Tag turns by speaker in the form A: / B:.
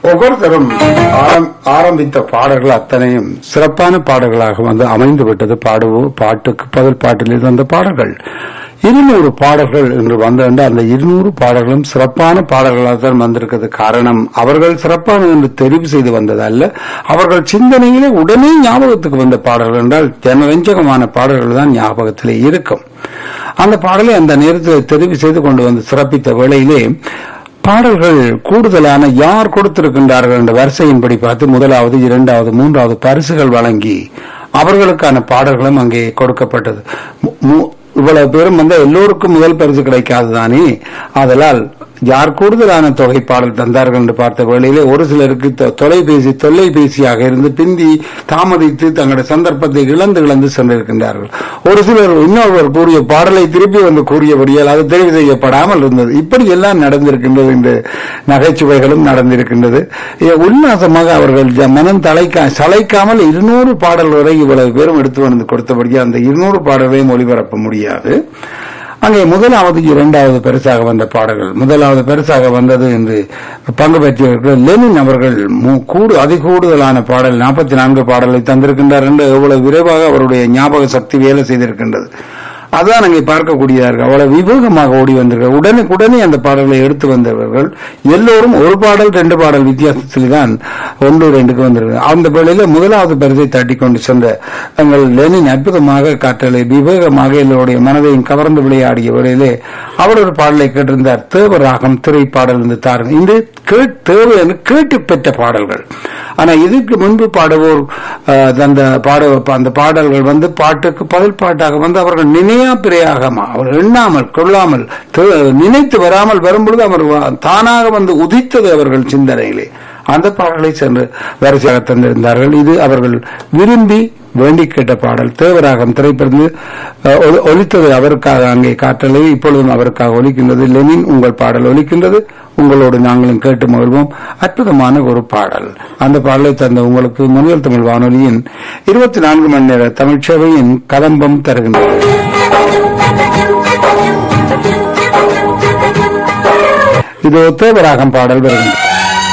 A: ஒவ்வொருத்தரும் ஆரம்- ஆரம்பித்த பாடல்கள் அத்தனையும் சிறப்பான பாடல்களாக வந்து அமைந்து விட்டது பாடுவோ பாட்டுக்கு பதில் பாட்டில் வந்த பாடல்கள் இருநூறு பாடல்கள் என்று வந்திருந்த அந்த இருநூறு பாடல்களும் சிறப்பான பாடல்களாக தான் வந்திருக்கிறது காரணம் அவர்கள் சிறப்பான என்று தெரிவு செய்து வந்ததல்ல அவர்கள் சிந்தனையிலே உடனே ஞாபகத்துக்கு வந்த பாடல்கள் என்றால் ஜனரஞ்சகமான பாடல்கள் தான் ஞாபகத்திலே இருக்கும் அந்த பாடலை அந்த நேரத்தில் தெரிவு செய்து கொண்டு வந்து சிறப்பித்த வேளையிலே பாடல்கள் கூடுதலான யார் கொடுத்திருக்கின்றார்கள் என்ற வரிசையின்படி பார்த்து முதலாவது இரண்டாவது மூன்றாவது பரிசுகள் வழங்கி அவர்களுக்கான பாடல்களும் அங்கே கொடுக்கப்பட்டது மு- மு- இவ்வளவு பேரும் வந்து எல்லோருக்கும் முதல் பரிசு கிடைக்காதுதானே ஆதலால் யார் கூடுதலான தொகை பாடல் தந்தார்கள் என்று பார்த்த வேளையிலே ஒரு சிலருக்கு தொ- தொலைபேசி தொல்லைபேசியாக இருந்து பிந்தி தாமதித்து தங்களுடைய சந்தர்ப்பத்தை இழந்து இழந்து சென்றிருக்கின்றார்கள் ஒரு சிலர் இன்னொருவர் கூறிய பாடலை திருப்பி வந்து கூறியபடியால் அது தெரிவு செய்யப்படாமல் இருந்தது இப்படி எல்லாம் நடந்திருக்கின்றது என்று நகைச்சுவைகளும் நடந்திருக்கின்றது ஏ, உல்லாசமாக அவர்கள் ஜ- மனம் தலைக்கா சளைக்காமல் இருநூறு பாடல் வரை இவ்வளவு பேரும் எடுத்து வந்து கொடுத்தபடியே அந்த இருநூறு பாடலையும் ஒளிபரப்ப முடியாது அங்கே முதலாவது இரண்டாவது பரிசாக வந்த பாடல்கள் முதலாவது பரிசாக வந்தது என்று பங்கு பெற்றிருக்கிற லெனின் அவர்கள் மு- கூடு அதிகூடுதலான பாடல் நாற்பத்தி நான்கு பாடலை தந்திருக்கின்றார் என்று எவ்வளவு விரைவாக அவருடைய ஞாபக சக்தி வேலை செய்திருக்கின்றது அதான் அங்கே பார்க்கக்கூடியதாக அவ்வளவு விவேகமாக ஓடி வந்திருக்கிறார் உடனுக்குடனே அந்த பாடல்களை எடுத்து வந்தவர்கள் எல்லோரும் ஒரு பாடல் ரெண்டு பாடல் வித்தியாசத்தில் தான் ஒன்று ரெண்டுக்கு வந்திருக்கிறார் அந்த வேளையில முதலாவது பரிசை தட்டி கொண்டு சென்ற தங்கள் லெனின் அற்புதமாக காற்றலை விவேகமாக எல்லோருடைய மனதையும் கவர்ந்து விளையாடிய வேளையிலே அவர் ஒரு பாடலை கேட்டிருந்தார் தேவராகம் திரை பாடல் என்று தாருங்க இந்த கேட் தேவை என்று கேட்டு பெற்ற பாடல்கள் ஆனா இதுக்கு முன்பு பாடுவோர் அஹ், அந்த பாட அந்த பாடல்கள் வந்து பாட்டுக்கு பதில் பாட்டாக வந்து அவர்கள் நினையா பிறையாக அவர் எண்ணாமல் கொள்ளாமல் தே- நினைத்து வராமல் வரும்பொழுது அவர் வ- தானாக வந்து உதித்தது அவர்கள் சிந்தனையிலே அந்த பாடலை சென்று வரிசையாக தந்திருந்தார்கள் இது அவர்கள் விரும்பி வேண்டி கேட்ட பாடல் தேவராகம் திரைப்படம் ஒலித்தது அவருக்காக அங்கே காற்றலை இப்பொழுதும் அவருக்காக ஒலிக்கின்றது லெனின் உங்கள் பாடல் ஒலிக்கின்றது உங்களோடு நாங்களும் கேட்டு மகிழ்வோம் அற்புதமான ஒரு பாடல் அந்த பாடலை தந்த உங்களுக்கு முனியல் தமிழ் வானொலியின் இருபத்தி நான்கு மணி நேர தமிழ் சேவையின் கதம்பம் தருகின்றது இது தேவராகம் பாடல் வருகின்றது